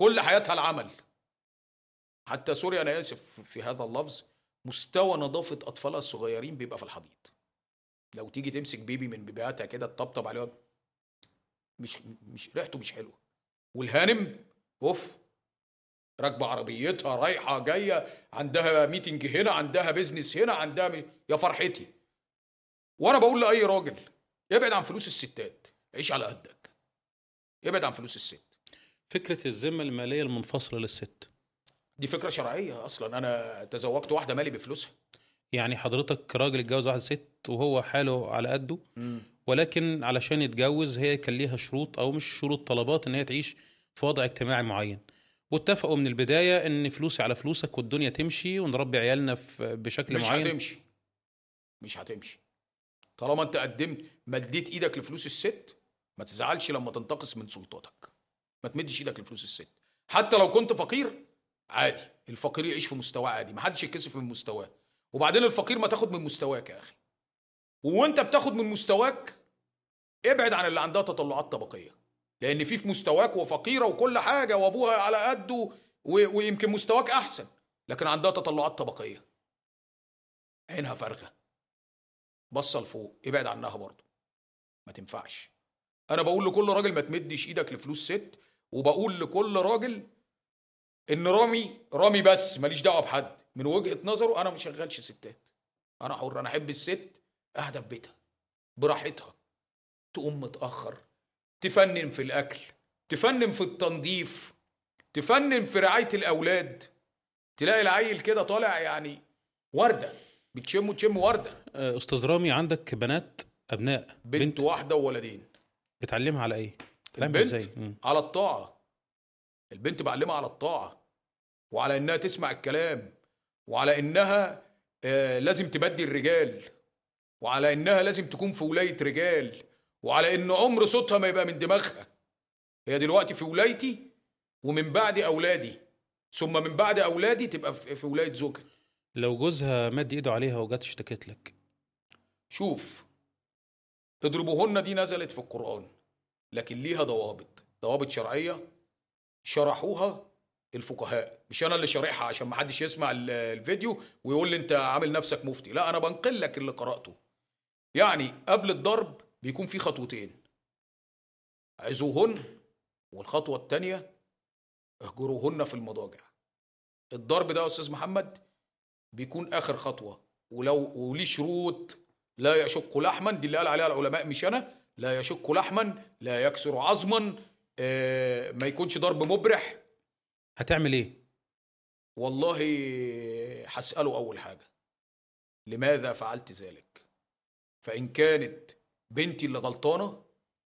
كل حياتها العمل حتى سوري انا اسف في هذا اللفظ مستوى نظافه اطفالها الصغيرين بيبقى في الحضيض لو تيجي تمسك بيبي من بيبيهاتها كده تطبطب عليه مش مش ريحته مش حلوه والهانم اوف راكبه عربيتها رايحه جايه عندها ميتنج هنا عندها بيزنس هنا عندها م... يا فرحتي وانا بقول لاي راجل ابعد عن فلوس الستات عيش على قدك ابعد عن فلوس الست فكره الذمه الماليه المنفصله للست دي فكره شرعيه اصلا انا تزوجت واحده مالي بفلوسها يعني حضرتك راجل اتجوز واحده ست وهو حاله على قده ولكن علشان يتجوز هي كان ليها شروط او مش شروط طلبات ان هي تعيش في وضع اجتماعي معين واتفقوا من البدايه ان فلوسي على فلوسك والدنيا تمشي ونربي عيالنا في بشكل مش معين هتمشي مش هتمشي طالما انت قدمت مديت ايدك لفلوس الست ما تزعلش لما تنتقص من سلطاتك ما تمدش ايدك لفلوس الست حتى لو كنت فقير عادي الفقير يعيش في مستواه عادي ما حدش يتكسف من مستواه وبعدين الفقير ما تاخد من مستواك يا اخي وانت بتاخد من مستواك ابعد عن اللي عندها تطلعات طبقيه لان في في مستواك وفقيره وكل حاجه وابوها على قده و- ويمكن مستواك احسن لكن عندها تطلعات طبقيه عينها فارغه بصه لفوق ابعد عنها برضه ما تنفعش انا بقول لكل راجل ما تمدش ايدك لفلوس ست وبقول لكل راجل ان رامي رامي بس ماليش دعوه بحد من وجهه نظره انا ما شغلش ستات انا حر انا احب الست قاعده في بيتها براحتها تقوم متاخر تفنن في الاكل تفنن في التنظيف تفنن في رعايه الاولاد تلاقي العيل كده طالع يعني ورده بتشم وتشم ورده آه، استاذ رامي عندك بنات ابناء بنت واحده وولدين بتعلمها على ايه بتعلمها البنت ازاي مم. على الطاعة البنت بعلمها على الطاعة وعلى إنها تسمع الكلام وعلى إنها آه، لازم تبدي الرجال وعلى إنها لازم تكون في ولاية رجال وعلى إن عمر صوتها ما يبقى من دماغها هي دلوقتي في ولايتي ومن بعد أولادي ثم من بعد أولادي تبقى في في ولاية زوجها لو جوزها مد ايده عليها وجت اشتكت لك شوف اضربوهن دي نزلت في القرآن لكن ليها ضوابط ضوابط شرعية شرحوها الفقهاء مش انا اللي شارحها عشان ما حدش يسمع ال- الفيديو ويقول لي انت عامل نفسك مفتي لا انا بنقل لك اللي قرأته يعني قبل الضرب بيكون في خطوتين عزوهن والخطوة التانية اهجروهن في المضاجع الضرب ده يا استاذ محمد بيكون اخر خطوة ولو وليه شروط لا يشق لحما دي اللي قال عليها العلماء مش انا لا يشق لحما لا يكسر عظما آه، ما يكونش ضرب مبرح هتعمل ايه والله هسأله أول حاجة لماذا فعلت ذلك فإن كانت بنتي اللي غلطانة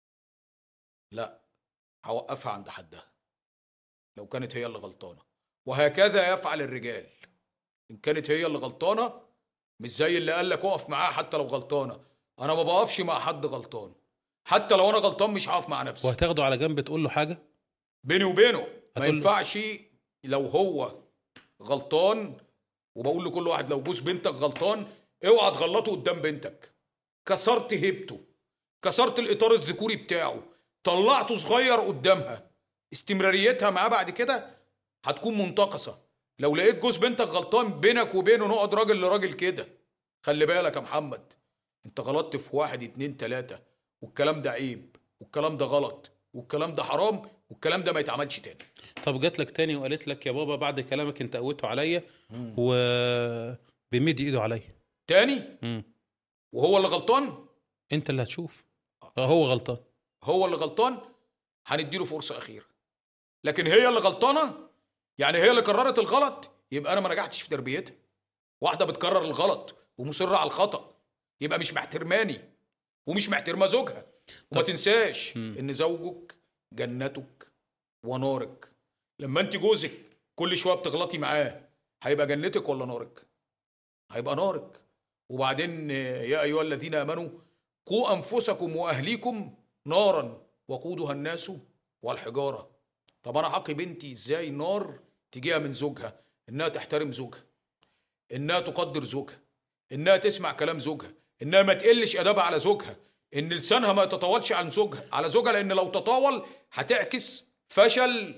لا هوقفها عند حدها لو كانت هي اللي غلطانة وهكذا يفعل الرجال إن كانت هي اللي غلطانة مش زي اللي قال لك اقف معاها حتى لو غلطانة أنا ما بقفش مع حد غلطان حتى لو أنا غلطان مش هقف مع نفسي وهتاخده على جنب تقول له حاجه بيني وبينه ما هتقول له- ينفعش لو هو غلطان وبقول لكل واحد لو جوز بنتك غلطان اوعى تغلطه قدام بنتك كسرت هيبته كسرت الاطار الذكوري بتاعه طلعته صغير قدامها استمراريتها معاه بعد كده هتكون منتقصه لو لقيت جوز بنتك غلطان بينك وبينه نقعد راجل لراجل كده خلي بالك يا محمد انت غلطت في واحد اتنين تلاتة والكلام ده عيب والكلام ده غلط والكلام ده حرام والكلام ده ما يتعملش تاني طب جات لك تاني وقالت لك يا بابا بعد كلامك انت قويته عليا و بيمد ايده عليا تاني مم. وهو اللي غلطان انت اللي هتشوف آه، هو غلطان هو اللي غلطان هنديله فرصة أخيرة لكن هي اللي غلطانة يعني هي اللي قررت الغلط يبقى أنا ما نجحتش في تربيتها واحدة بتكرر الغلط ومصرة على الخطأ يبقى مش محترماني ومش محترمة زوجها وما طب- تنساش مم. إن زوجك جنتك ونارك لما أنت جوزك كل شوية بتغلطي معاه هيبقى جنتك ولا نارك هيبقى نارك وبعدين آه، يا أيها الذين آمنوا قوا أنفسكم وأهليكم نارا وقودها الناس والحجارة طب أنا حقي بنتي إزاي نار تجيها من زوجها إنها تحترم زوجها إنها تقدر زوجها إنها تسمع كلام زوجها إنها ما تقلش أدابها على زوجها إن لسانها ما يتطاولش عن زوجها على زوجها لأن لو تطاول هتعكس فشل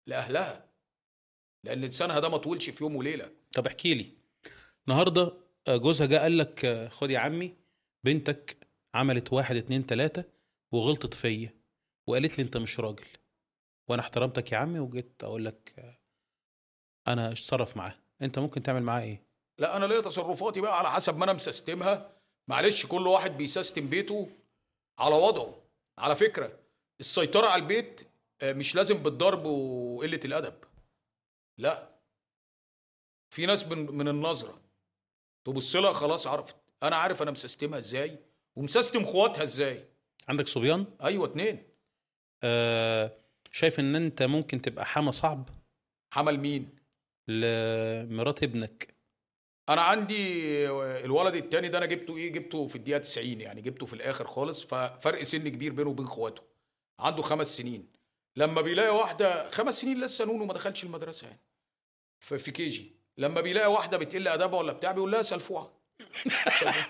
لاهلها لان لسانها ده ما طولش في يوم وليله طب احكي لي النهارده آه، جوزها جه قال لك آه، خد يا عمي بنتك عملت واحد اتنين تلاته وغلطت فيا وقالت لي انت مش راجل وانا احترمتك يا عمي وجيت اقول لك آه، انا اتصرف معاها انت ممكن تعمل معاها ايه لا انا ليا تصرفاتي بقى على حسب ما انا مسستمها معلش كل واحد بيسيستم بيته على وضعه على فكره السيطره على البيت آه، مش لازم بالضرب وقله الادب لا في ناس من, من النظره تبص لها خلاص عرفت انا عارف انا مسستمها ازاي ومسستم اخواتها ازاي عندك صبيان ايوه اتنين آه شايف ان انت ممكن تبقى حما صعب حمل مين لمرات ابنك انا عندي الولد التاني ده انا جبته ايه جبته في الدقيقه 90 يعني جبته في الاخر خالص ففرق سن كبير بينه وبين اخواته عنده خمس سنين لما بيلاقي واحده خمس سنين لسه نونو ما دخلش المدرسه يعني في في كي جي لما بيلاقي واحده بتقل ادبها ولا بتاع بيقول لها سلفوعه سلفوعة.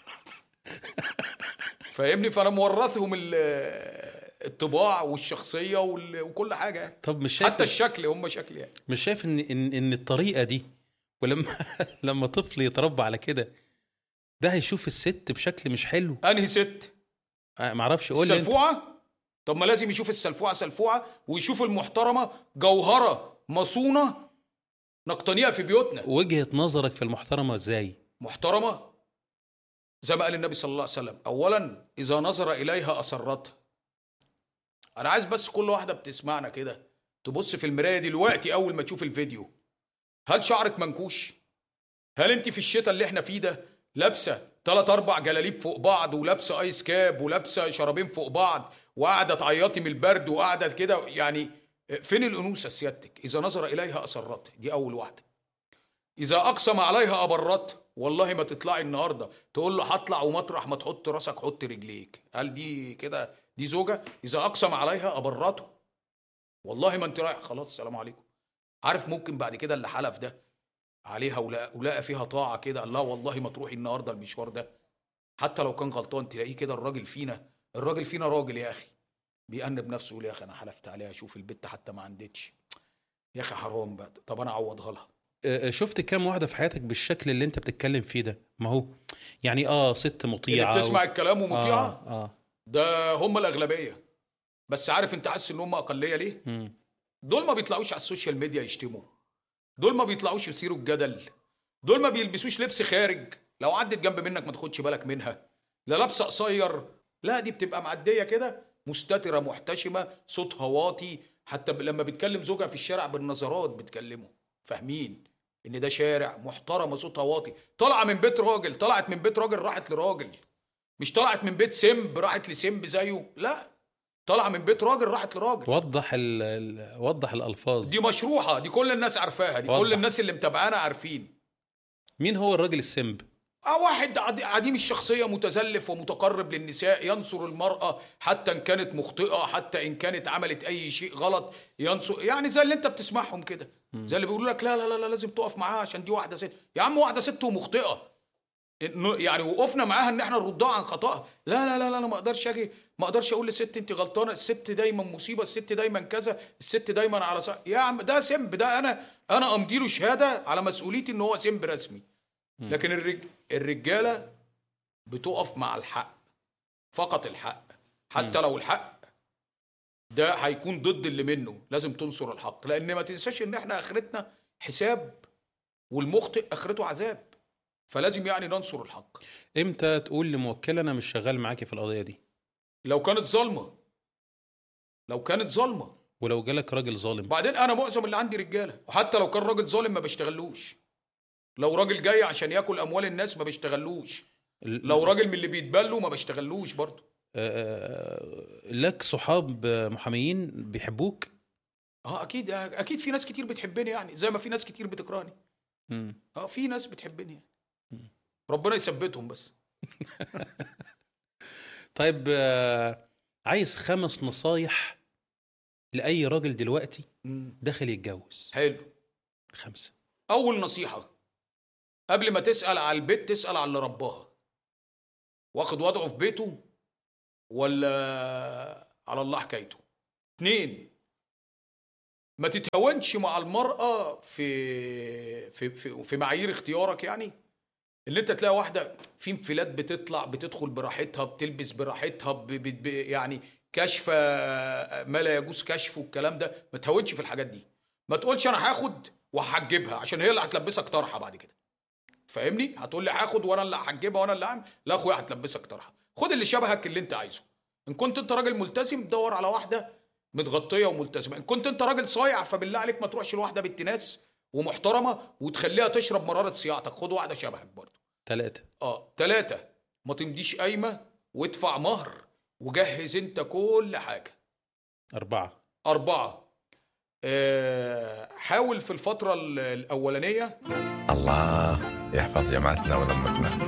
فاهمني فانا مورثهم ال- الطباع والشخصيه وال- وكل حاجه يعني. طب مش شايف حتى الشكل هم شكل يعني مش شايف ان ان ان الطريقه دي ولما لما طفل يتربى على كده ده هيشوف الست بشكل مش حلو انهي ست آه، معرفش قول لي انت السلفوعه طب ما لازم يشوف السلفوعه سلفوعه ويشوف المحترمه جوهره مصونه نقتنيها في بيوتنا وجهه نظرك في المحترمه ازاي محترمه زي ما قال النبي صلى الله عليه وسلم اولا اذا نظر اليها اسرتها انا عايز بس كل واحده بتسمعنا كده تبص في المرايه دلوقتي اول ما تشوف الفيديو هل شعرك منكوش هل انت في الشتاء اللي احنا فيه ده لابسه ثلاث اربع جلاليب فوق بعض ولابسه ايس كاب ولابسه شرابين فوق بعض وقاعده تعيطي من البرد وقاعده كده يعني فين الانوثه سيادتك اذا نظر اليها اسرتها دي اول واحده اذا اقسم عليها ابرت والله ما تطلعي النهارده تقول له هطلع ومطرح ما تحط راسك حط رجليك قال دي كده دي زوجه اذا اقسم عليها ابرته والله ما انت رايح خلاص السلام عليكم عارف ممكن بعد كده اللي حلف ده عليها ولقى, ولقى فيها طاعه كده قال لها والله ما تروحي النهارده المشوار ده حتى لو كان غلطان تلاقيه كده الراجل فينا الراجل فينا راجل يا اخي بيأنب نفسه يقول يا اخي انا حلفت عليها اشوف البت حتى ما عندتش يا اخي حرام بقى طب انا اعوضها لها آه، آه، شفت كام واحده في حياتك بالشكل اللي انت بتتكلم فيه ده ما هو يعني اه ست اللي مطيعه بتسمع و... الكلام ومطيعه اه اه ده هم الاغلبيه بس عارف انت حاسس ان هم اقليه ليه مم. دول ما بيطلعوش على السوشيال ميديا يشتموا دول ما بيطلعوش يثيروا الجدل دول ما بيلبسوش لبس خارج لو عدت جنب منك ما تاخدش بالك منها لا لابسه قصير لا دي بتبقى معديه كده مستتره محتشمه صوتها واطي حتى ب- لما بتكلم زوجها في الشارع بالنظرات بتكلمه فاهمين ان ده شارع محترمه صوتها واطي طالعه من بيت راجل طلعت من بيت راجل راحت لراجل مش طلعت من بيت سمب راحت لسمب زيه لا طالعه من بيت راجل راحت لراجل وضح ال... ال... وضح الالفاظ دي مشروحه دي كل الناس عارفاها دي وضح. كل الناس اللي متابعانا عارفين مين هو الراجل السمب اه واحد عدي- عديم الشخصيه متزلف ومتقرب للنساء ينصر المراه حتى ان كانت مخطئه حتى ان كانت عملت اي شيء غلط ينصر يعني زي اللي انت بتسمعهم كده زي اللي بيقولوا لك لا لا لا لا لازم تقف معاها عشان دي واحده ست يا عم واحده ست ومخطئه إنه- يعني وقفنا معاها ان احنا نردها عن خطأها لا لا لا لا انا ما اقدرش اجي ما اقدرش اقول للست انت غلطانه الست دايما مصيبه الست دايما كذا الست دايما على صح يا عم ده سمب ده انا انا امضي له شهاده على مسؤوليتي ان هو سمب رسمي لكن الرج... الرجاله بتقف مع الحق فقط الحق حتى لو الحق ده هيكون ضد اللي منه لازم تنصر الحق لان ما تنساش ان احنا اخرتنا حساب والمخطئ اخرته عذاب فلازم يعني ننصر الحق امتى تقول لموكل انا مش شغال معاكي في القضيه دي لو كانت ظالمه لو كانت ظالمه ولو جالك راجل ظالم بعدين انا معظم اللي عندي رجاله وحتى لو كان راجل ظالم ما بشتغلوش لو راجل جاي عشان ياكل اموال الناس ما بشتغلوش ال- لو راجل من اللي بيتبلوا ما بشتغلوش برضه آه، لك صحاب محاميين بيحبوك اه اكيد اكيد في ناس كتير بتحبني يعني زي ما في ناس كتير بتكرهني مم. اه في ناس بتحبني يعني. ربنا يثبتهم بس طيب آه، عايز خمس نصايح لاي راجل دلوقتي مم. داخل يتجوز حلو خمسه اول نصيحه قبل ما تسال على البيت تسال على اللي رباها واخد وضعه في بيته ولا على الله حكايته اتنين ما تتهاونش مع المرأة في في في, في معايير اختيارك يعني اللي انت تلاقي واحدة في انفلات بتطلع بتدخل براحتها بتلبس براحتها ب ب ب يعني كشفة ما لا يجوز كشفه والكلام ده ما تهاونش في الحاجات دي ما تقولش انا هاخد وهحجبها عشان هي اللي هتلبسك طرحه بعد كده فاهمني هتقول لي هاخد وانا اللي هحجبها وانا اللي هعمل لا اخويا هتلبسك طرحه خد اللي شبهك اللي انت عايزه ان كنت انت راجل ملتزم دور على واحده متغطيه وملتزمه ان كنت انت راجل صايع فبالله عليك ما تروحش لواحده بنت ناس ومحترمه وتخليها تشرب مراره صياعتك خد واحده شبهك برضه ثلاثة اه ثلاثة ما تمديش قايمة وادفع مهر وجهز انت كل حاجة أربعة أربعة آه حاول في الفترة ال- الأولانية الله يحفظ جماعتنا ولمتنا